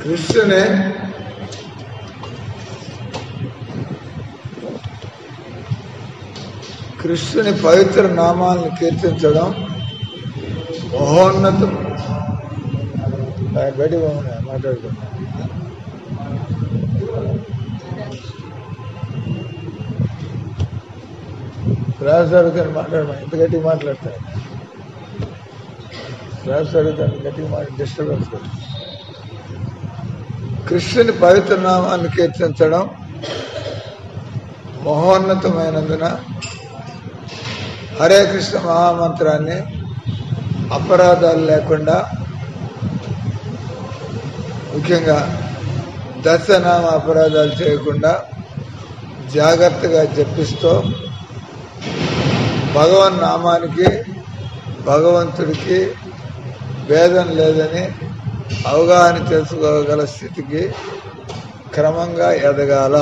కృష్ణుని కృష్ణుని పవిత్ర నామాలను కీర్తించడం మహోన్నతం గడి మాట్లాడుతున్నా క్లాస్ అడుగుతాను మాట్లాడమా ఇంత గట్టిగా మాట్లాడతాను క్లాస్ అడుగుతాను గట్టిగా మాట్లాడి డిస్టర్బెన్స్ కృష్ణుని పవిత్ర నామాన్ని కీర్తించడం మహోన్నతమైనందున హరే కృష్ణ మహామంత్రాన్ని అపరాధాలు లేకుండా ముఖ్యంగా దశనామ అపరాధాలు చేయకుండా జాగ్రత్తగా జపిస్తూ భగవన్ నామానికి భగవంతుడికి భేదం లేదని అవగాహన చేసుకోగల స్థితికి క్రమంగా ఎదగాల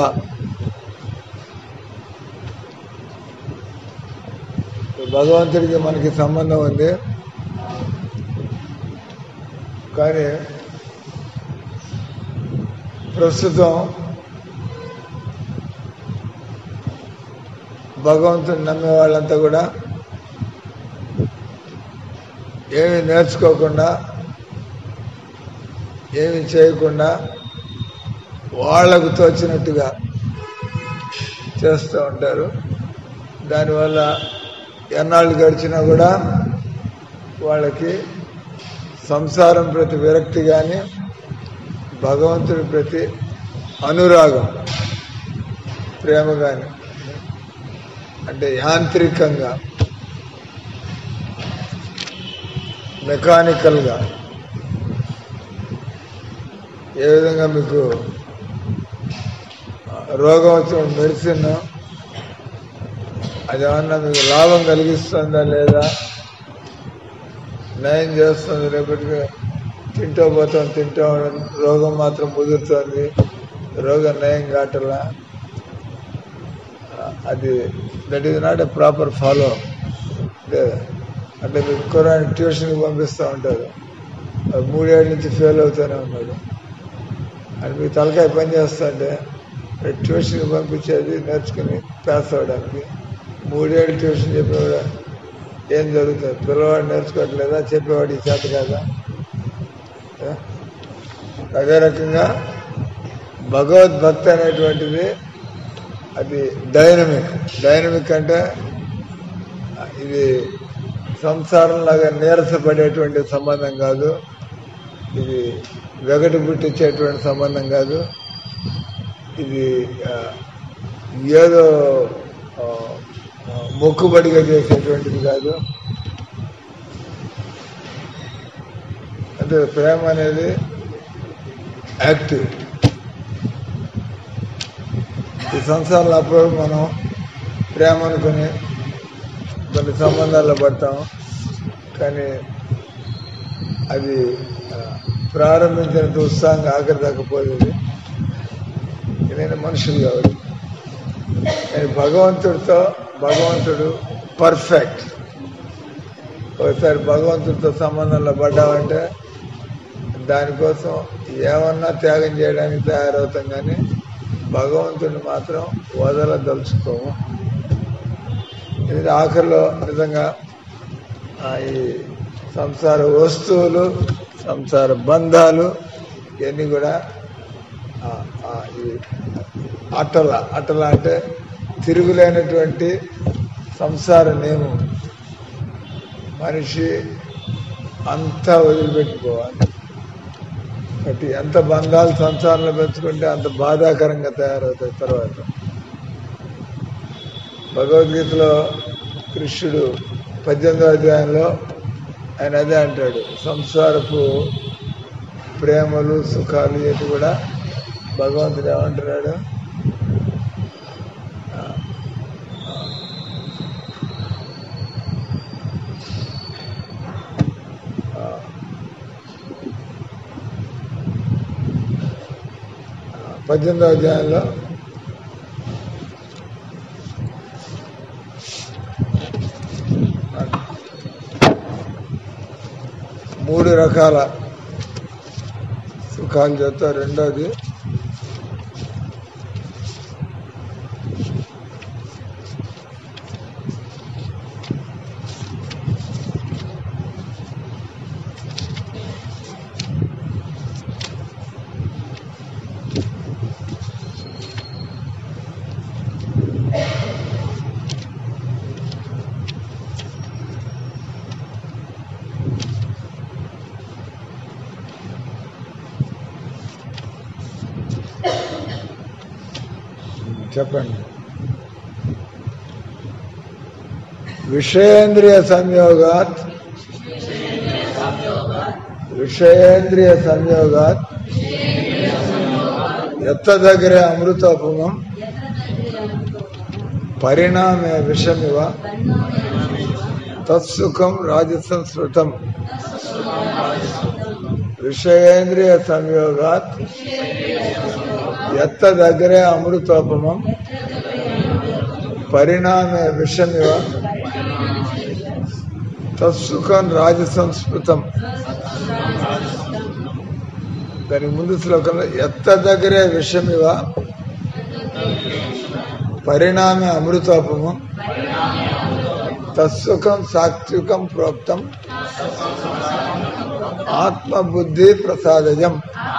భగవంతుడికి మనకి సంబంధం ఉంది కానీ ప్రస్తుతం భగవంతుని నమ్మే వాళ్ళంతా కూడా ఏమి నేర్చుకోకుండా ఏమి చేయకుండా వాళ్లకు తోచినట్టుగా చేస్తూ ఉంటారు దానివల్ల ఎన్నాళ్ళు గడిచినా కూడా వాళ్ళకి సంసారం ప్రతి విరక్తి కానీ భగవంతుడి ప్రతి అనురాగం ప్రేమ కానీ అంటే యాంత్రికంగా మెకానికల్గా ఏ విధంగా మీకు రోగం వచ్చిన మెడిసిన్ అది ఏమన్నా మీకు లాభం కలిగిస్తుందా లేదా నయం చేస్తుంది రేపటికి తింటూ పోతాం తింటూ రోగం మాత్రం ముదురుతుంది రోగం నయం కావట్లా అది that is not a proper follow లేదా అంటే మీకు కురాని ట్యూషన్కి పంపిస్తూ ఉంటారు మూడేళ్ళ నుంచి ఫెయిల్ అవుతూనే ఉన్నాడు అని మీ తలకాయ పని చేస్తుంటే ట్యూషన్కి పంపించేది నేర్చుకుని పాస్ అవ్వడానికి మూడేళ్ళు ట్యూషన్ చెప్పేవాడు ఏం జరుగుతుంది పిల్లవాడు నేర్చుకోవట్లేదా చెప్పేవాడు ఈ చేత కాదా అదే రకంగా భగవద్భక్తి అనేటువంటిది అది డైనమిక్ డైనమిక్ అంటే ఇది సంసారంలాగా నీరసపడేటువంటి సంబంధం కాదు ఇది వెగటి పుట్టించేటువంటి సంబంధం కాదు ఇది ఏదో మొక్కుబడిగా చేసేటువంటిది కాదు అంటే ప్రేమ అనేది యాక్టివ్ ఈ సంసారంలో అప్పుడు మనం ప్రేమ అనుకుని కొన్ని సంబంధాల్లో పడతాం కానీ అది ప్రారంభించినంత ఉత్సాహంగా ఆఖరి దాకపోయేది నేను మనుషులు కావాలి కానీ భగవంతుడితో భగవంతుడు పర్ఫెక్ట్ ఒకసారి భగవంతుడితో సంబంధంలో పడ్డామంటే దానికోసం ఏమన్నా త్యాగం చేయడానికి తయారవుతాం కానీ భగవంతుడిని మాత్రం వదలదలుచుకోము ఇది ఆఖరిలో నిజంగా ఈ సంసార వస్తువులు సంసార బంధాలు ఇవన్నీ కూడా ఈ అట్టల అట్టల అంటే తిరుగులేనటువంటి సంసార నియమం మనిషి అంతా వదిలిపెట్టుకోవాలి కాబట్టి ఎంత బంధాలు సంసారంలో పెంచుకుంటే అంత బాధాకరంగా తయారవుతాయి తర్వాత భగవద్గీతలో కృష్ణుడు పద్దెనిమిదో అధ్యాయంలో ఆయన అదే అంటాడు సంసారపు ప్రేమలు సుఖాలు ఇవి కూడా భగవంతుడు ఏమంటున్నాడు పద్దెనిమిదో అధ్యాయంలో మూడు రకాల సుఖాలు చేత రెండోది చెప్పండి విషయేంద్రియ సంయోగాత్ విషయేంద్రియ సంయోగాత్ ఎత్తదగ్రే అమృతోపమం పరిణామే విషమివ తత్సుఖం రాజసంస్మృతం విషయేంద్రియ సంయోగాత్ ఎత్తదగ్రే అమృతోపమం పరిణామే విషమివ తత్సుఖం రాజసంస్కృతం దాని ముందు శ్లోకంలో ఎత్త దగ్గరే విషమివ పరిణామే అమృతోపము తత్సుఖం సాత్వికం ప్రోక్తం ఆత్మబుద్ధి ప్రసాదజం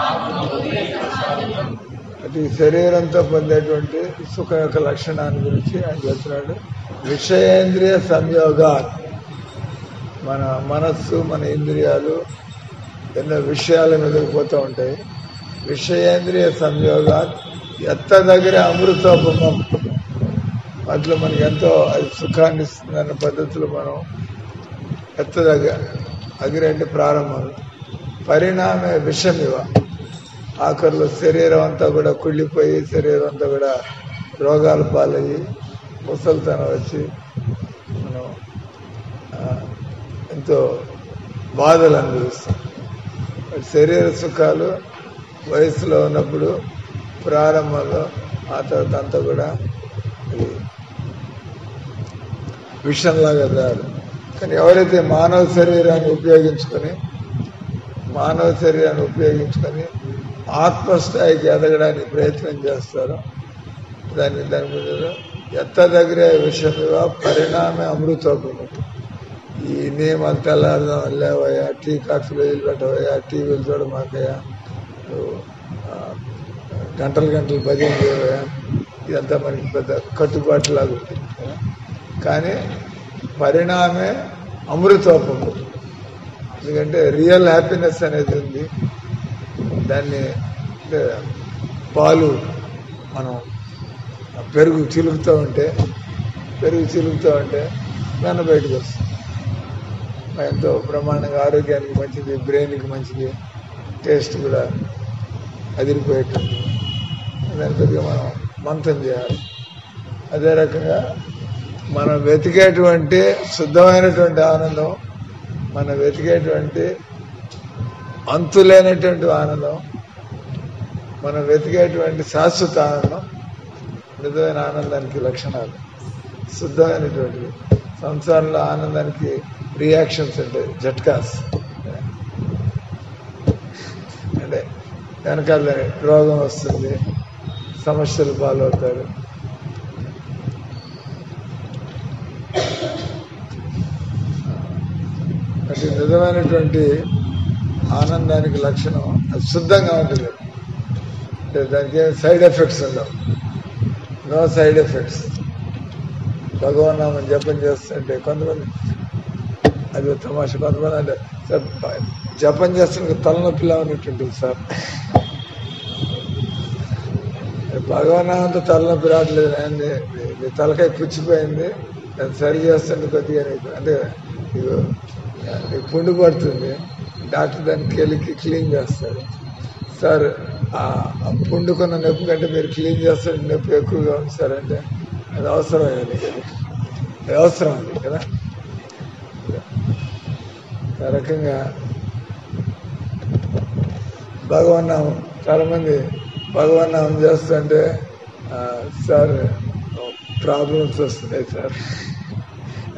అది శరీరంతో పొందేటువంటి సుఖం యొక్క లక్షణాన్ని గురించి ఆయన చెప్తున్నాడు విషయేంద్రియ సంయోగా మన మనస్సు మన ఇంద్రియాలు ఎన్నో విషయాల మీదకి పోతూ ఉంటాయి విషయేంద్రియ సంయోగా ఎత్త దగ్గర అమృతోపమం వాటిలో మనకి ఎంతో అది సుఖాన్ని ఇస్తుందన్న పద్ధతిలో మనం ఎత్త దగ్గర అగిరి అంటే ప్రారంభం పరిణామే విషమివ ఆఖరిలో శరీరం అంతా కూడా కుళ్ళిపోయి శరీరం అంతా కూడా రోగాల పాలయ్యి ముసలితనం వచ్చి మనం ఆ, ఎంతో బాధలు అనుభవిస్తాం శరీర సుఖాలు వయసులో ఉన్నప్పుడు ప్రారంభంలో ఆ తర్వాత అంతా కూడా ఇది విషంలాగా రాదు కానీ ఎవరైతే మానవ శరీరాన్ని ఉపయోగించుకొని మానవ శరీరాన్ని ఉపయోగించుకొని ఆత్మస్థాయికి ఎదగడానికి ప్రయత్నం చేస్తారో దాన్ని దాని మీద ఎత్త దగ్గరే విషయమిగా పరిణామే అమృతోపము ఈ నియమాలు తెల్లారదాం లేవయ్యా టీ కాఫీలు వదిలిపెట్టవయ్యా టీవీలు చూడమాకయ్యా నువ్వు ఆ, గంటలు గంటలు భజన చేయవయ్యా ఇదంతా మనకి పెద్ద కట్టుబాటు లాగా ఉంటుంది కదా. కానీ పరిణామే అమృతోపము ఎందుకంటే రియల్ హ్యాపీనెస్ అనేది ఉంది దాన్ని అంటే పాలు మనం పెరుగు చిలుకుతూ ఉంటే పెరుగు చిలుకుతూ ఉంటే వెన్న బయటకు వస్తుంది ఎంతో బ్రహ్మాండంగా ఆరోగ్యానికి మంచిది బ్రెయిన్కి మంచిది టేస్ట్ కూడా అదిరిపోయేటట్టు దాని కొద్దిగా మనం మంతం చేయాలి అదే రకంగా మనం వెతికేటువంటి శుద్ధమైనటువంటి ఆనందం మనం వెతికేటువంటి అంతులేనటువంటి ఆనందం మనం వెతికేటువంటి శాశ్వత ఆనందం నిజమైన ఆనందానికి లక్షణాలు శుద్ధమైనటువంటివి సంసారంలో ఆనందానికి రియాక్షన్స్ ఉంటాయి జట్కాస్ అంటే వెనకాల రోగం వస్తుంది సమస్యలు పాలవుతారు అంటే నిజమైనటువంటి ఆనందానికి లక్షణం అది శుద్ధంగా ఉంటుంది అంటే దానికి ఏం సైడ్ ఎఫెక్ట్స్ ఉండవు నో సైడ్ ఎఫెక్ట్స్ భగవన్నామం జపం చేస్తుంటే కొంతమంది అది ఒక తమాషా కొంతమంది అంటే సార్ ప- జపం చేస్తుంటే తలనొప్పిలా ఉన్నట్టుంటుంది సార్ భగవన్నామంతో తలనొప్పి రావట్లేదు అండి నీ తలకాయ పుచ్చిపోయింది దాన్ని సరి చేస్తుంటే కొద్దిగా నీకు అంటే నీకు నీకు పుండు పడుతుంది డాక్టర్ దాన్ని కెలికి క్లీన్ చేస్తారు సార్ ఆ ఆ పుండుకున్న నొప్పి కంటే మీరు క్లీన్ చేస్తుంటే నొప్పి ఎక్కువగా ఉంది సార్ అంటే అది అవసరం అది అది అవసరం అది కదా ఆ రకంగా భగవన్నామం చాలా మంది భగవన్నామం చేస్తుంటే ఆ, సార్ ప్రాబ్లమ్స్ వస్తున్నాయి సార్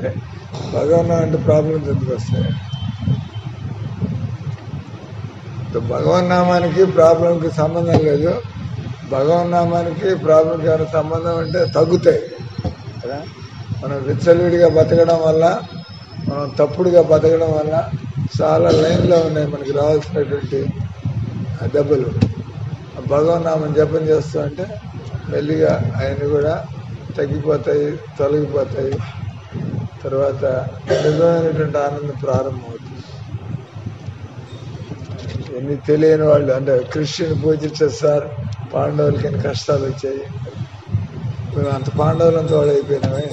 భగవన్నామం అంటే ప్రాబ్లమ్స్ ఎందుకు వస్తాయి ఇప్పుడు భగవన్ నామానికి ప్రాబ్లంకి సంబంధం లేదు భగవన్ నామానికి ప్రాబ్లంకి ఏమైనా సంబంధం అంటే తగ్గుతాయి కదా మనం విచ్చలవిడిగా బతకడం వల్ల మనం తప్పుడుగా బతకడం వల్ల చాలా లైన్లో ఉన్నాయి మనకి రావాల్సినటువంటి ఆ దెబ్బలు ఆ భగవన్ నామం జపం చేస్తూ అంటే మెల్లిగా ఆయన కూడా తగ్గిపోతాయి తొలగిపోతాయి తర్వాత నిజమైనటువంటి ఆనందం ప్రారంభమవుతుంది ఎన్ని తెలియని వాళ్ళు అంటే కృష్ణుని పూజించారు సార్ పాండవులకి ఎన్ని కష్టాలు వచ్చాయి మేము అంత పాండవులంతా వాడు అయిపోయినామే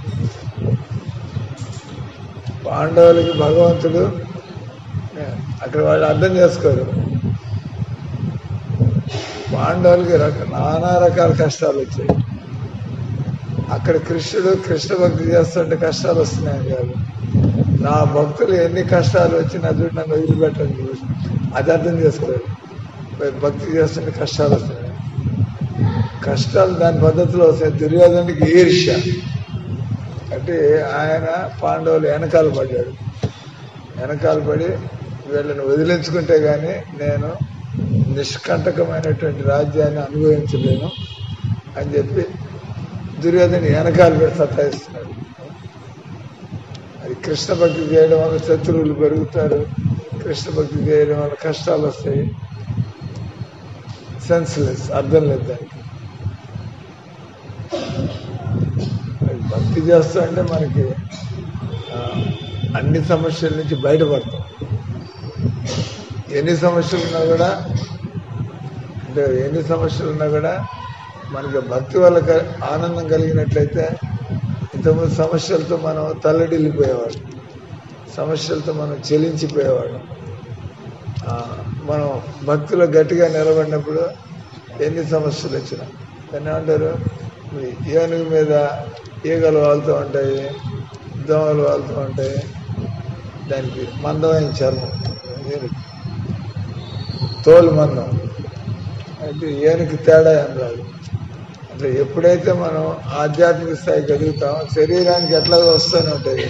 పాండవులకి భగవంతుడు ఏ, అక్కడ వాళ్ళు అర్థం చేసుకోరు పాండవులకి రక నానా రకాల కష్టాలు వచ్చాయి అక్కడ కృష్ణుడు కృష్ణ భక్తి చేస్తుంటే కష్టాలు వస్తున్నాయని కాదు నా భక్తులు ఎన్ని కష్టాలు వచ్చినా చూడు నన్ను వదిలిపెట్టండి చూడు. అది అర్థం చేసుకోరు మరి భక్తి చేస్తుంటే కష్టాలు వస్తున్నాయి కష్టాలు దాని పద్ధతిలో వస్తాయి దుర్యోధనుడికి ఈర్ష్య అంటే ఆయన పాండవులు వెనకాల పడ్డాడు వెనకాల పడి వీళ్ళని వదిలించుకుంటే గాని నేను నిష్కంటకమైనటువంటి రాజ్యాన్ని అనుభవించలేను అని చెప్పి దుర్యోధన వెనకాల పెట్టి సతాయిస్తున్నాడు అది కృష్ణ భక్తి చేయడం వల్ల శత్రువులు పెరుగుతారు కృష్ణ భక్తి చేయడం వల్ల కష్టాలు వస్తాయి సెన్స్లెస్ అర్థం లేదు దానికి అది భక్తి చేస్తా అంటే మనకి ఆ, అన్ని సమస్యల నుంచి బయటపడతాం ఎన్ని సమస్యలు ఉన్నా కూడా అంటే ఎన్ని సమస్యలు ఉన్నా కూడా మనకి భక్తి వల్ల క- ఆనందం కలిగినట్లయితే ఇంతకుముందు సమస్యలతో మనం తల్లడిల్లిపోయేవాడు సమస్యలతో మనం చెలించిపోయేవాడు ఆ, మనం భక్తిలో గట్టిగా నిలబడినప్పుడు ఎన్ని సమస్యలు వచ్చినా దాన్ని ఏమంటారు ఈ ఏనుగు మీద ఈగలు వాళ్తూ ఉంటాయి దోమలు వాళ్తూ ఉంటాయి దానికి మందమైన చర్మం ఏనుగు తోలు మందం అంటే ఏనుగు తేడా ఏం రాదు అంటే ఎప్పుడైతే మనం ఆధ్యాత్మిక స్థాయికి ఎదుగుతామో శరీరానికి ఎట్లాగో వస్తూనే ఉంటాయి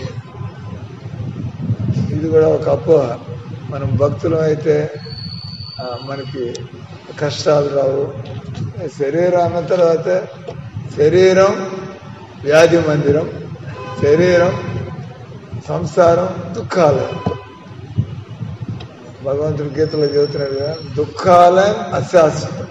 ఇది కూడా ఒక అపోహ మనం భక్తులం అయితే ఆ, మనకి కష్టాలు రావు శరీరం అన్న తర్వాత శరీరం వ్యాధి మందిరం శరీరం సంసారం దుఃఖాలయం భగవంతుడి గీతలో చెబుతున్నాడు కదా దుఃఖాలయం అశాశ్వతం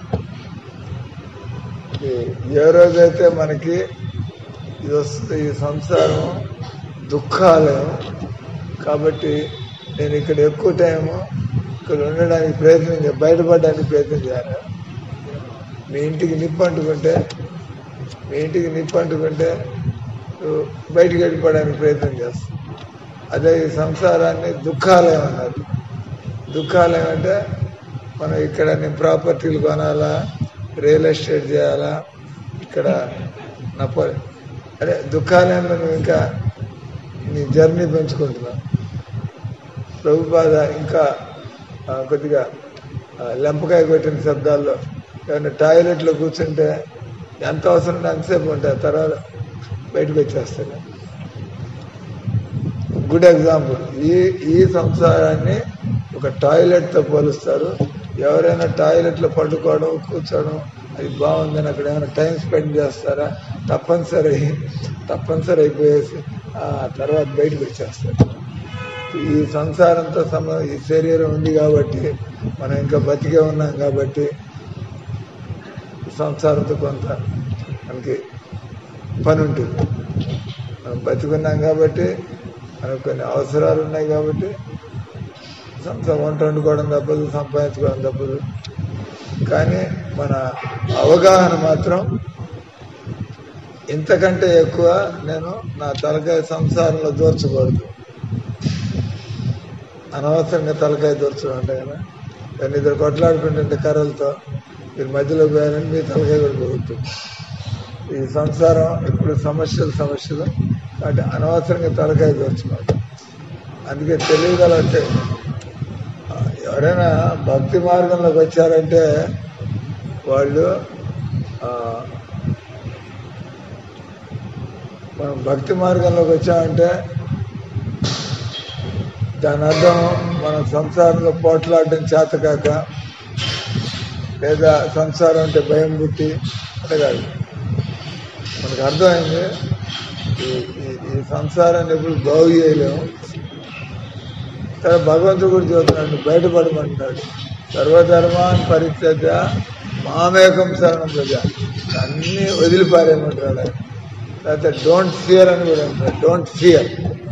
ఈ- ఏ రోజైతే మనకి ఇది వస్తుంది ఈ సంసారం దుఃఖాలయం కాబట్టి నేను ఇక్కడ ఎక్కువ టైము ఇక్కడ ఉండడానికి ప్రయత్నం చే- బయటపడడానికి ప్రయత్నం చేయాలి మీ ఇంటికి నిప్పు అంటుకుంటే మీ ఇంటికి నిప్పు అంటుకుంటే నువ్వు బయటికి వెళ్ళిపోవడానికి ప్రయత్నం చేస్తావు అదే ఈ సంసారాన్ని దుఃఖాలయం అన్నారు దుఃఖాలయం అంటే మనం ఇక్కడ నేను ప్రాపర్టీలు కొనాలా రియల్ ఎస్టేట్ చేయాలా ఇక్కడ నా ప- అదే దుఃఖాలయంలో నువ్వు ఇంకా నీ జర్నీ పెంచుకుంటున్నావు ప్రభుపాద ఇంకా ఆ, కొద్దిగా ఆ, లెంపకాయ కొట్టిన శబ్దాల్లో ఏమైనా టాయిలెట్లో కూర్చుంటే ఎంత అవసరం ఉంటే అంతసేపు ఉంటాయి తర్వాత బయటకు వచ్చేస్తాడు గుడ్ ఎగ్జాంపుల్ ఈ ఈ సంసారాన్ని ఒక టాయిలెట్తో పోలుస్తారు ఎవరైనా టాయిలెట్లో పడుకోవడం కూర్చోవడం అది బాగుందని అక్కడ ఏమైనా టైం స్పెండ్ చేస్తారా తప్పనిసరి తప్పనిసరి అయిపోయేసి ఆ తర్వాత బయటకు వచ్చేస్తారు ఈ సంసారంతో సమ ఈ శరీరం ఉంది కాబట్టి మనం ఇంకా బతికే ఉన్నాం కాబట్టి ఈ సంసారంతో కొంత మనకి పని ఉంటుంది మనం బతికున్నాం కాబట్టి మనకు కొన్ని అవసరాలు ఉన్నాయి కాబట్టి సంసారం వంట వండుకోవడం తప్పదు సంపాదించుకోవడం తప్పదు కానీ మన అవగాహన మాత్రం ఇంతకంటే ఎక్కువ నేను నా తలకాయ సంసారంలో దూర్చకూడదు అనవసరంగా తలకాయ దూర్చడం అంటే కదా దాన్ని ఇద్దరు కొట్లాడుకుంటుంటే కర్రలతో మీరు మధ్యలో పోయారని మీ తలకాయ కూడా పోతుంది ఈ సంసారం ఇప్పుడు సమస్యలు సమస్యలు కాబట్టి అనవసరంగా తలకాయ దోచుకోవడం అందుకే తెలియగల అంటే ఆ, ఎవరైనా భక్తి మార్గంలోకి వచ్చారంటే వాళ్ళు ఆ, మనం భక్తి మార్గంలోకి వచ్చామంటే దాని అర్థం మనం సంసారంలో పోట్లాడడం చేతకాక లేదా సంసారం అంటే భయం పుట్టి అంటే కాదు మనకు అర్థమైంది ఈ ఈ- ఈ సంసారాన్ని ఎప్పుడు బాగు చేయలేము తర్వాత భగవంతుడు కూడా చెబుతున్నాడు బయటపడమంటున్నాడు సర్వధర్మాన్ని పరిత్యజ మామేకం శరణం ప్రజ అన్ని వదిలిపారేయమంటాడు ఆయన తర్వాత డోంట్ ఫియర్ అని కూడా అంటాడు డోంట్ ఫియర్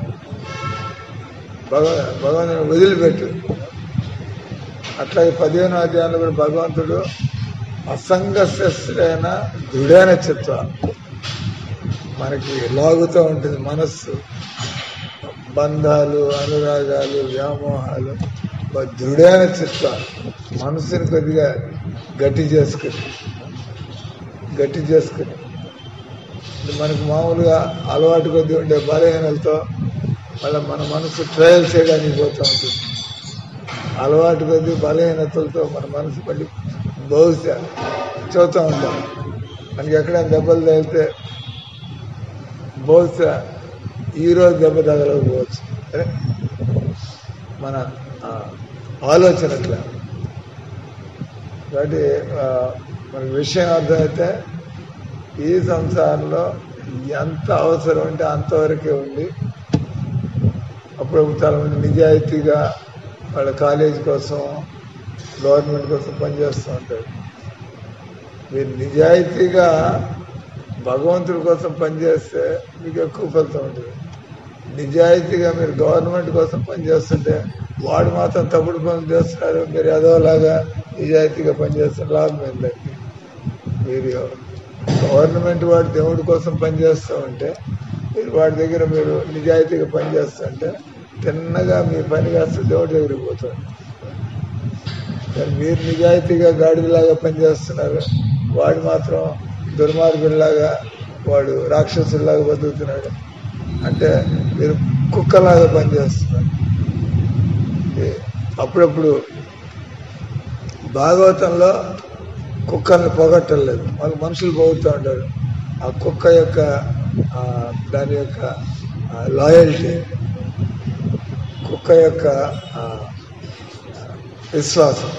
భగవ భగవంతుని వదిలిపెట్టు అట్లాగే పదిహేను అధ్యాయంలో కూడా భగవంతుడు అసంగశ్రైన దృఢైన చిత్త మనకి లాగుతూ ఉంటుంది మనస్సు బంధాలు అనురాగాలు వ్యామోహాలు ఒక దృఢమైన చిత్త మనసుని కొద్దిగా గట్టి చేసుకుని గట్టి చేసుకుని ఇది మనకు మామూలుగా అలవాటు కొద్ది ఉండే బలహీనలతో మళ్ళీ మన మనసు ట్రయల్ చేయడానికి పోతూ ఉంటుంది అలవాటు కొద్ది బలహీనతలతో మన మనసు మళ్ళీ బహుశా చూస్తూ ఉంటాం మనకి ఎక్కడైనా దెబ్బలు తగిలితే బహుశా ఈ రోజు దెబ్బ తగలకపోవచ్చు అరే మన ఆ, ఆలోచన అట్లా కాబట్టి ఆ, మనకి విషయం అర్థమైతే ఈ సంసారంలో ఎంత అవసరం ఉంటే అంతవరకే ఉండి అప్పుడప్పుడు చాలా మంది నిజాయితీగా వాళ్ళ కాలేజ్ కోసం గవర్నమెంట్ కోసం పనిచేస్తూ ఉంటారు మీరు నిజాయితీగా భగవంతుడి కోసం పనిచేస్తే మీకు ఎక్కువ ఫలితం ఉంటుంది నిజాయితీగా మీరు గవర్నమెంట్ కోసం పనిచేస్తుంటే వాడు మాత్రం తప్పుడు పనులు చేస్తున్నారు మీరు ఎదవలాగా నిజాయితీగా పనిచేస్తున్న లాభం ఏంటండి మీరు గవర్నమెంట్ వాడు దేవుడి కోసం పనిచేస్తూ ఉంటే మీరు వాడి దగ్గర మీరు నిజాయితీగా పనిచేస్తుంటే తిన్నగా మీ పని కాస్త దేవుడి దగ్గరికి పోతుంది కానీ మీరు నిజాయితీగా గాడిదలాగా పనిచేస్తున్నారు వాడు మాత్రం దుర్మార్గుడిలాగా వాడు రాక్షసుడిలాగా బతుకుతున్నాడు అంటే మీరు కుక్కలాగా పనిచేస్తున్నారు ఏ, అప్పుడప్పుడు భాగవతంలో కుక్కల్ని పొగట్టలేదు వాళ్ళు మనుషులు పోగుతూ ఉంటారు ఆ కుక్క యొక్క ఆ, దాని యొక్క లాయల్టీ కుక్క యొక్క ఆ, విశ్వాసం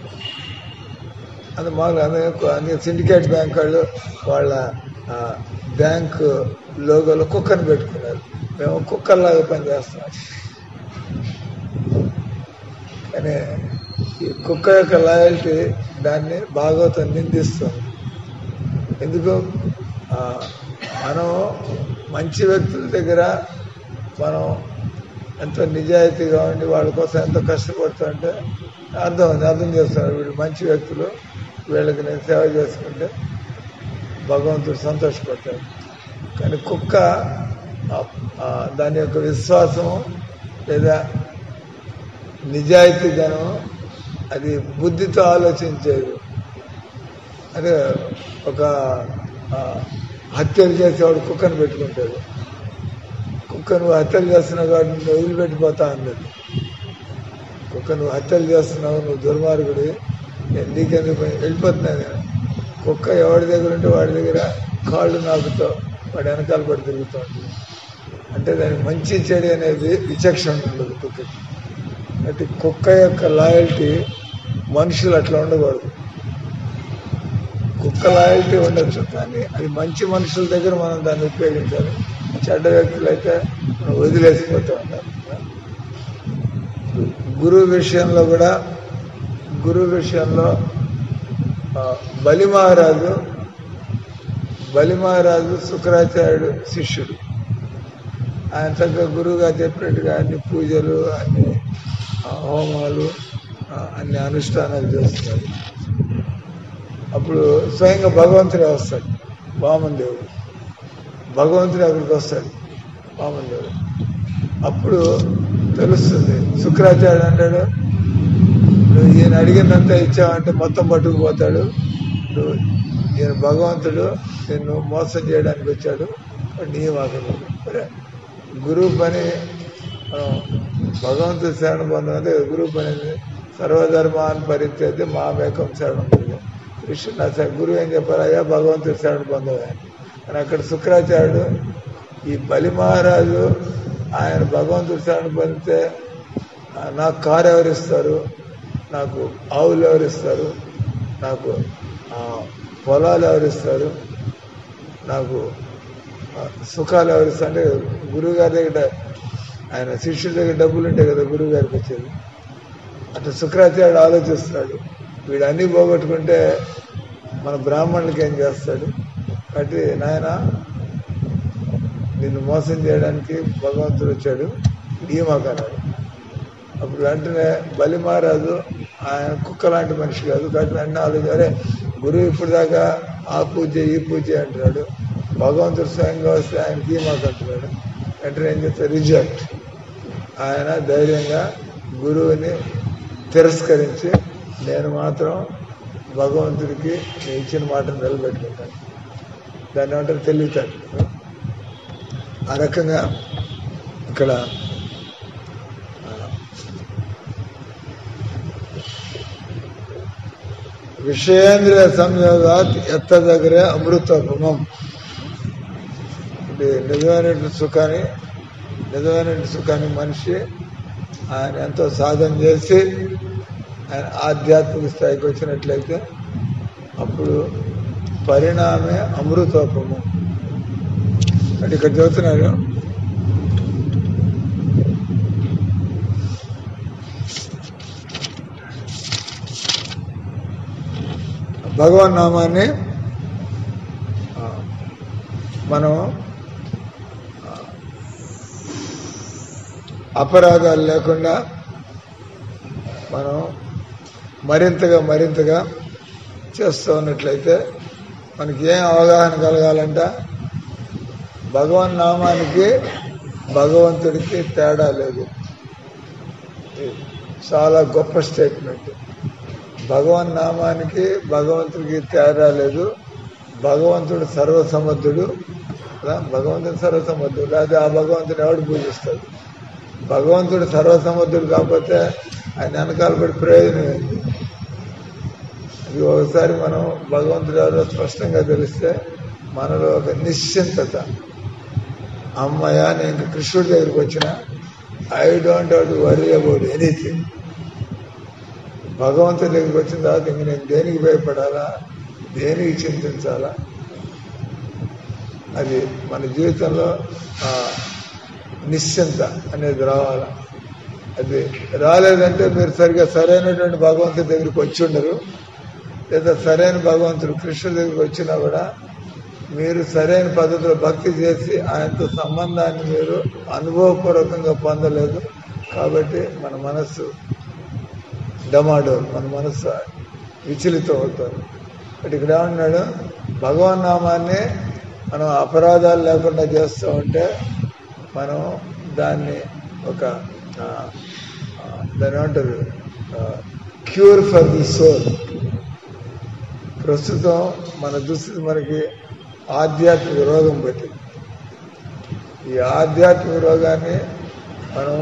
అది మాకు అదే అన్ని సిండికేట్ బ్యాంక్ వాళ్ళు వాళ్ళ ఆ, బ్యాంక్ లోగోలో కుక్కని పెట్టుకున్నారు మేము కుక్కల్లాగా పనిచేస్తున్నాం కానీ ఈ కుక్క యొక్క లాయల్టీ దాన్ని భాగవతం నిందిస్తుంది ఎందుకు ఆ, మనం మంచి వ్యక్తుల దగ్గర మనం ఎంతో నిజాయితీగా ఉండి వాళ్ళ కోసం ఎంతో కష్టపడుతుంటే అర్థం ఉంది అర్థం చేస్తున్నారు వీళ్ళు మంచి వ్యక్తులు వీళ్ళకి నేను సేవ చేసుకుంటే భగవంతుడు సంతోషపడతాడు కానీ కుక్క ఆ- ఆ దాని యొక్క విశ్వాసం లేదా నిజాయితీ జనం అది బుద్ధితో ఆలోచించేది అదే ఒక ఆ, హత్యలు చేసేవాడు కుక్కను పెట్టుకుంటాడు కుక్క నువ్వు హత్యలు చేస్తున్నావు కాబట్టి నువ్వు వదిలిపెట్టిపోతా అన్నది కుక్క నువ్వు హత్యలు చేస్తున్నావు నువ్వు దుర్మార్గుడి నేను నీకెందుకు పని వెళ్ళిపోతున్నాను నేను కుక్క ఎవడి దగ్గర ఉంటే వాడి దగ్గర కాళ్ళు నాకుతో వాడి వెనకాల పడి తిరుగుతూ ఉంటుంది అంటే దానికి మంచి చెడు అనేది విచక్షణ ఉండదు కుక్కకి అంటే కుక్క యొక్క లాయల్టీ మనుషులు అట్లా ఉండకూడదు కుక్క లాయల్టీ ఉండొచ్చు కానీ అది మంచి మనుషుల దగ్గర మనం దాన్ని ఉపయోగించాలి చెడ్డ వ్యక్తులు అయితే మనం వదిలేసిపోతూ ఉంటారు గురువు విషయంలో కూడా గురువు విషయంలో ఆ, బలి మహారాజు బలి మహారాజు శుక్రాచార్యుడు శిష్యుడు ఆయన చక్కగా గురువుగా చెప్పినట్టుగా అన్ని పూజలు అన్ని ఆ, హోమాలు ఆ, అన్ని అనుష్ఠానాలు చేస్తున్నారు అప్పుడు స్వయంగా భగవంతుడే వస్తాడు వామన్ దేవుడు భగవంతుడు అక్కడికి వస్తాడు వామన్ దేవుడు అప్పుడు తెలుస్తుంది శుక్రాచార్యుడు అంటాడు నువ్వు ఈయన అడిగిందంతా ఇచ్చావంటే మొత్తం పట్టుకుపోతాడు నువ్వు ఈయన భగవంతుడు నిన్ను మోసం చేయడానికి వచ్చాడు వాడు నీ వాకలు గురువు పని మనం భగవంతుడి శరణ పొందడం అంటే గురువు పని ఏంది? సర్వధర్మాన్ని పరిత్యతే మామేకం శరణం పొందాం. కృష్ణుడు నా శ- గురువు ఏం చెప్పారు అయ్యా భగవంతుడి శరణ పొందవా అని అక్కడ శుక్రాచార్యుడు ఈ బలి మహారాజు ఆయన భగవంతుడి శరణ పొందితే ఆ, నాకు కారు ఎవరిస్తారు నాకు ఆవులు ఎవరిస్తారు నాకు ఆ, పొలాలు ఎవరిస్తారు నాకు ఆ, సుఖాలు ఎవరిస్తారు అంటే గురువు గారి దగ్గర ఆయన శిష్యుల దగ్గర డబ్బులు ఉంటాయి కదా గురువు గారికి వచ్చేది అట్లా శుక్రాచార్యుడు ఆలోచిస్తున్నాడు వీడు అన్ని పోగొట్టుకుంటే మన బ్రాహ్మణులకి ఏం చేస్తాడు కాబట్టి నాయన నిన్ను మోసం చేయడానికి భగవంతుడు వచ్చాడు ఈమాకు అన్నాడు అప్పుడు వెంటనే బలి మహారాజు ఆయన కుక్క లాంటి మనిషి కాదు కాబట్టి వెంటనే ఆలోచన అరే గురువు ఇప్పుడు దాకా ఆ పూజ ఈ పూజ అంటున్నాడు భగవంతుడు స్వయంగా వస్తే ఆయనకి ఈమాకు అంటున్నాడు వెంటనే ఏం చేస్తే రిజెక్ట్ ఆయన ధైర్యంగా గురువుని తిరస్కరించి నేను మాత్రం భగవంతుడికి నేను ఇచ్చిన మాటను నిలబెట్టుకుంటాను దాన్ని ఏమంటారు తెలియతాడు ఆ రకంగా ఇక్కడ ఆ, విషయేంద్రియ సంయోగాత్ ఎత్త దగ్గరే అమృతోపమం ఇది నిజమైన సుఖాన్ని నిజమైన సుఖాన్ని మనిషి ఆయన ఎంతో సాధన చేసి ఆయన ఆధ్యాత్మిక స్థాయికి వచ్చినట్లయితే అప్పుడు పరిణామే అమృతోపము అంటే ఇక్కడ చదువుతున్నారు భగవన్ నామాన్ని ఆ, మనం ఆ, అపరాధాలు లేకుండా మనం మరింతగా మరింతగా చేస్తూ ఉన్నట్లయితే మనకి ఏం అవగాహన కలగాలంట భగవన్ నామానికి భగవంతుడికి తేడా లేదు ఇది చాలా గొప్ప స్టేట్మెంట్ భగవన్ నామానికి భగవంతుడికి తేడా లేదు భగవంతుడు సర్వసమర్థుడు కదా? భగవంతుడు సర్వసమర్థుడు లేదా ఆ భగవంతుడు ఎవడు పూజిస్తాడు భగవంతుడు సర్వసమర్థుడు కాకపోతే ఆయన వెనకాల పడి ప్రయోజనం ఏంటి ఇది ఒకసారి మనం భగవంతుడు ఎవరో స్పష్టంగా తెలిస్తే మనలో ఒక నిశ్చింతత అమ్మయ్య నేను ఇంక కృష్ణుడి దగ్గరికి వచ్చిన I don't have to worry about anything భగవంతుడి దగ్గరికి వచ్చిన తర్వాత ఇంక నేను దేనికి భయపడాలా దేనికి చింతించాలా అది మన జీవితంలో ఆ నిశ్చింత అనేది రావాలా అది రాలేదంటే మీరు సరిగా సరైనటువంటి భగవంతుడి దగ్గరికి వచ్చి ఉండరు లేదా సరైన భగవంతుడు కృష్ణుడి దగ్గరికి వచ్చినా కూడా మీరు సరైన పద్ధతిలో భక్తి చేసి ఆయనతో సంబంధాన్ని మీరు అనుభవపూర్వకంగా పొందలేదు కాబట్టి మన మనస్సు డమాడో మన మనస్సు విచలితం అవుతుంది అంటే ఇక్కడ ఏమన్నాడు భగవన్ నామాన్ని మనం అపరాధాలు లేకుండా చేస్తూ ఉంటే మనం దాన్ని ఒక ఆ, ఆ, దాన్ని ఏమంటారు క్యూర్ ఫర్ ది సోల్ ప్రస్తుతం మన దుస్థితి మనకి ఆధ్యాత్మిక రోగం పట్టింది ఈ ఆధ్యాత్మిక రోగాన్ని మనం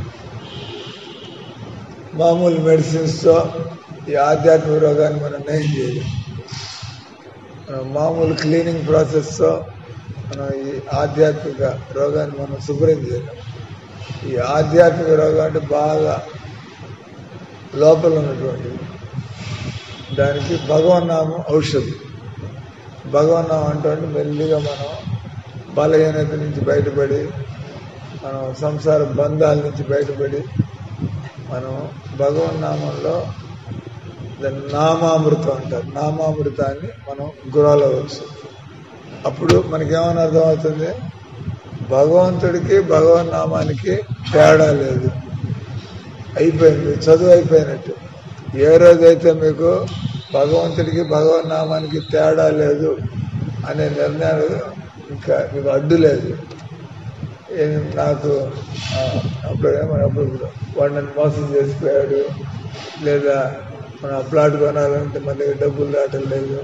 మామూలు మెడిసిన్స్తో ఈ ఆధ్యాత్మిక రోగాన్ని మనం నయం చేయలేం మనం మామూలు క్లీనింగ్ ప్రాసెస్తో మనం ఈ ఆధ్యాత్మిక రోగాన్ని మనం శుభ్రం చేయలేం ఈ ఆధ్యాత్మిక రోగం అంటే బాగా లోపల ఉన్నటువంటిది దానికి భగవన్నామం ఔషధం భగవన్నామం అంటే మెల్లిగా మనం బలహీనత నుంచి బయటపడి మనం సంసార బంధాల నుంచి బయటపడి మనం భగవన్నామంలో దాన్ని నామామృతం అంటారు నామామృతాన్ని మనం గురాలవచ్చు అప్పుడు మనకేమని అర్థమవుతుంది భగవంతుడికి భగవన్ నామానికి తేడా లేదు అయిపోయింది చదువు అయిపోయినట్టు ఏ రోజైతే మీకు భగవంతుడికి భగవన్ నామానికి తేడా లేదు అనే నిర్ణయాలు ఇంకా మీకు అడ్డు లేదు ఏం నాకు ఆ, అప్పుడు ఏమన్నా అప్పుడు వాడు నన్ను మోసం చేసిపోయాడు లేదా మనం ఆ ప్లాట్ కొనాలంటే మన దగ్గర డబ్బులు రావటం లేదు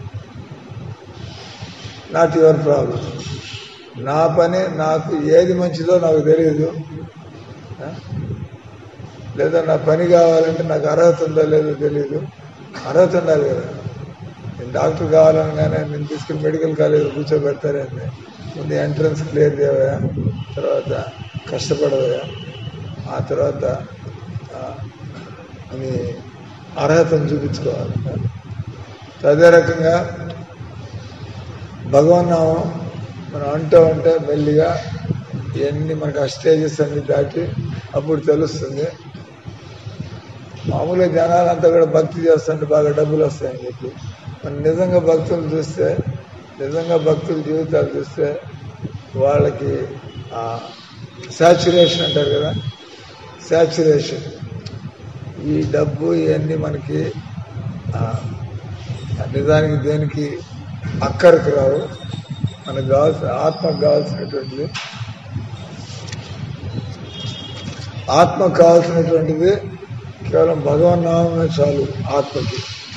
నాట్ యువర్ ప్రాబ్లం నా పని నాకు ఏది మంచిదో నాకు తెలియదు ఆ? లేదా నా పని కావాలంటే నాకు అర్హత ఉందో లేదో తెలియదు అర్హత ఉండాలి కదా నేను డాక్టర్ కావాలనగానే నేను తీసుకుని మెడికల్ కాలేజ్ కూర్చోబెడతారండి ముందు ఎంట్రన్స్ క్లియర్ చేయవా తర్వాత కష్టపడవా ఆ తర్వాత అని అర్హతను చూపించుకోవాలి అదే రకంగా భగవన్నామం మనం అంటూ ఉంటే మెల్లిగా ఇవన్నీ మనకు ఆ స్టేజెస్ అన్ని దాటి అప్పుడు తెలుస్తుంది మామూలుగా జనాలంతా కూడా భక్తి చేస్తుంటే బాగా డబ్బులు వస్తాయని చెప్పి మనం నిజంగా భక్తులు చూస్తే నిజంగా భక్తుల జీవితాలు చూస్తే వాళ్ళకి సాచురేషన్ అంటారు కదా సాచురేషన్ ఈ డబ్బు ఇవన్నీ మనకి ఆ, నిజానికి దేనికి అక్కరకు రావు మనకు కావాల్సిన ఆత్మకు కావాల్సినటువంటిది ఆత్మకు కావాల్సినటువంటిది కేవలం భగవన్ నామమే చాలు ఆత్మకి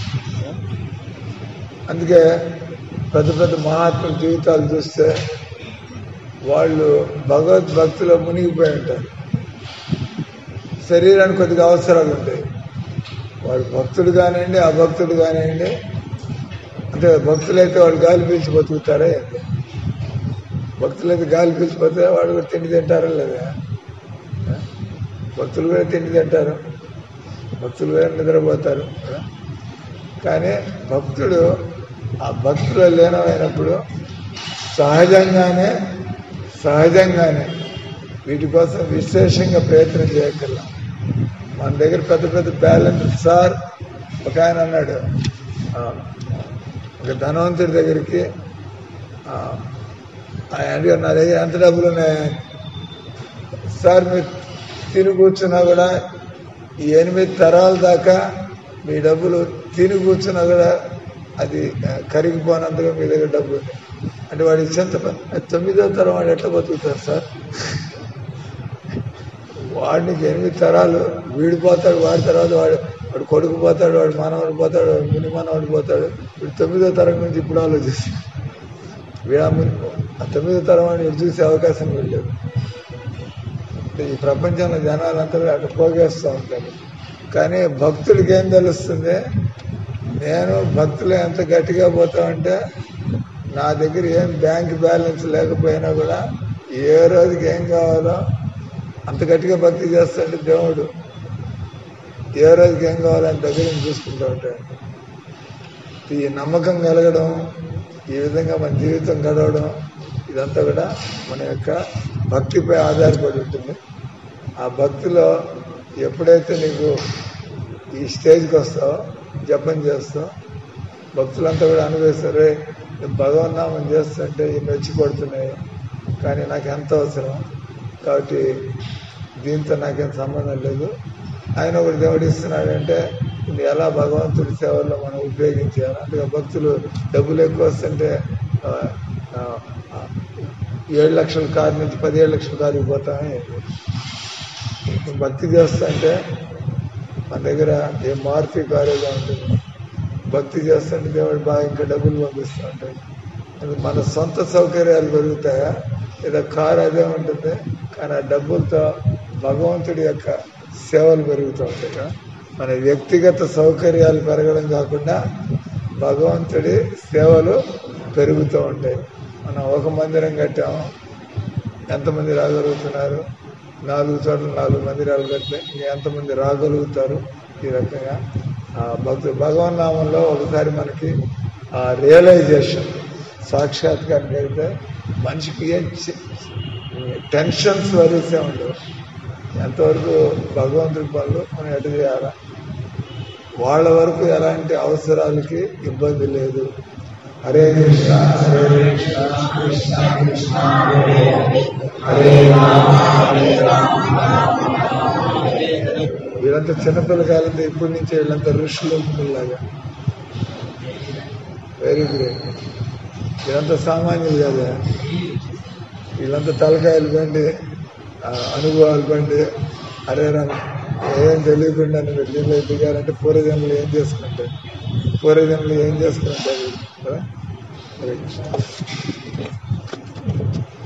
అందుకే పెద్ద పెద్ద మహాత్ముల జీవితాలు చూస్తే వాళ్ళు భగవద్భక్తిలో మునిగిపోయి ఉంటారు శరీరానికి కొద్దిగా అవసరాలు ఉంటాయి వాడు భక్తుడు కానివ్వండి అభక్తుడు కానివ్వండి అంటే భక్తులైతే వాళ్ళు గాలి పీల్చి బతుకుతారా ఏంటి? భక్తులైతే గాలి పీల్చిపోతే వాడు కూడా తిండి తింటారా లేదా ఆ? భక్తులు కూడా తిండి తింటారు భక్తులు కూడా నిద్రపోతారు కదా? కానీ భక్తుడు ఆ భక్తులు లీనమైనప్పుడు సహజంగానే సహజంగానే వీటి కోసం విశేషంగా ప్రయత్నం చేయగల మన దగ్గర పెద్ద పెద్ద బ్యాలెన్స్ సార్ ఒక ఆయన అన్నాడు ఆ, ఒక ధనవంతుడి దగ్గరికి ఆ, ఆయన అడిగాడు నా దగ్గర ఎంత డబ్బులు ఉన్నాయి సార్ మీరు తిని కూర్చున్నా కూడా ఈ ఎనిమిది తరాల దాకా మీ డబ్బులు తిని కూర్చున్నా కూడా అది ఆ, కరిగిపోనంతగా మీ దగ్గర డబ్బులు ఉన్నాయి అంటే వాడు ఇచ్చేంత పని అది తొమ్మిదో తరం వాడు ఎట్లా బతుకుతారు సార్ వాడికి ఎనిమిది తరాలు వీడు పోతాడు వాడి తర్వాత వాడు వాడు కొడుకు పోతాడు వాడు మనవడు పోతాడు వాడు ముని మనవడు పోతాడు వీడు తొమ్మిదో తరం గురించి ఇప్పుడు ఆలోచిస్తాడు వీడు ఆ ముని ఆ తొమ్మిదో తరం అని వీడు చూసే అవకాశం వెళ్ళలేదు అంటే ఈ ప్రపంచంలో జనాలంతా కూడా అట్లా పోగేస్తూ ఉంటారు కానీ భక్తుడికి ఏం తెలుస్తుంది నేను భక్తులు ఎంత గట్టిగా పోతామంటే నా దగ్గర ఏం బ్యాంక్ బ్యాలెన్స్ లేకపోయినా కూడా ఏ రోజుకి ఏం కావాలో అంత గట్టిగా భక్తి చేస్తాడు దేవుడు ఏ రోజుకి ఏం కావాలో ఆయన దగ్గర నుంచి చూసుకుంటూ ఉంటాడు ఈ నమ్మకం కలగడం ఈ విధంగా మన జీవితం గడవడం ఇదంతా కూడా మన యొక్క భక్తిపై ఆధారపడి ఉంటుంది ఆ భక్తిలో ఎప్పుడైతే నీకు ఈ స్టేజ్కి వస్తావో జపం చేస్తావు భక్తులంతా కూడా అనుభవిస్తారు భగవన్నామం చేస్తుంటే ఇవి మెచ్చి కొడుతున్నాయి కానీ నాకు ఎంత అవసరం కాబట్టి దీంతో నాకేం సంబంధం లేదు ఆయన ఒకటి దేవుడు ఇస్తున్నాడంటే ఇది ఎలా భగవంతుడి సేవల్లో మనం ఉపయోగించాలి అందుకే భక్తులు డబ్బులు ఎక్కువ వస్తుంటే ఆ, ఆ, ఆ, ఏడు లక్షల కారు నుంచి పదిహేడు లక్షల కారుకి పోతామే భక్తి చేస్తుంటే మన దగ్గర ఏ మారుతి కారుగా ఉంటుంది భక్తి చేస్తుంటే దేవుడు బాగా ఇంకా డబ్బులు పంపిస్తూ ఉంటాడు అది మన సొంత సౌకర్యాలు పెరుగుతాయా లేదా కారు అదే ఉంటుంది కానీ ఆ డబ్బులతో భగవంతుడి యొక్క సేవలు పెరుగుతూ ఉంటాయి కదా మన వ్యక్తిగత సౌకర్యాలు పెరగడం కాకుండా భగవంతుడి సేవలు పెరుగుతూ ఉంటాయి మనం ఒక మందిరం కట్టాము ఎంతమంది రాగలుగుతున్నారు నాలుగు చోట్ల నాలుగు మందిరాలు కడితే ఇంకా ఎంతమంది రాగలుగుతారు ఈ రకంగా ఆ భక్తు భగవన్ నామంలో ఒకసారి మనకి ఆ రియలైజేషన్ సాక్షాత్కారం కలిగితే మనిషికి ఏం చి- టెన్షన్స్ వరిసే ఉండవు ఎంతవరకు భగవంతుడి పనులు మనం ఎటు చేయాలా వాళ్ళ వరకు ఎలాంటి అవసరాలకి ఇబ్బంది లేదు హరే కృష్ణ హరే కృష్ణ కృష్ణ కృష్ణ హరే హరే హరే రామ హరే రామ వీళ్ళంతా చిన్నపిల్లకాయలంతా ఇప్పటి నుంచే వీళ్ళంతా ఋషులు లాగా వెరీ గ్రేట్ వీళ్ళంతా సామాన్యులు కదా వీళ్ళంతా తలకాయలు బండి ఆ, అనుభవాలు బండి అరే రామ ఏం తెలియకుండా మీరు దీనిలో దిగారంటే పూర్వజన్మలు ఏం చేసుకుంటారు పూర్వజన్మలు ఏం చేసుకుంటారు కదా? హరే కృష్ణ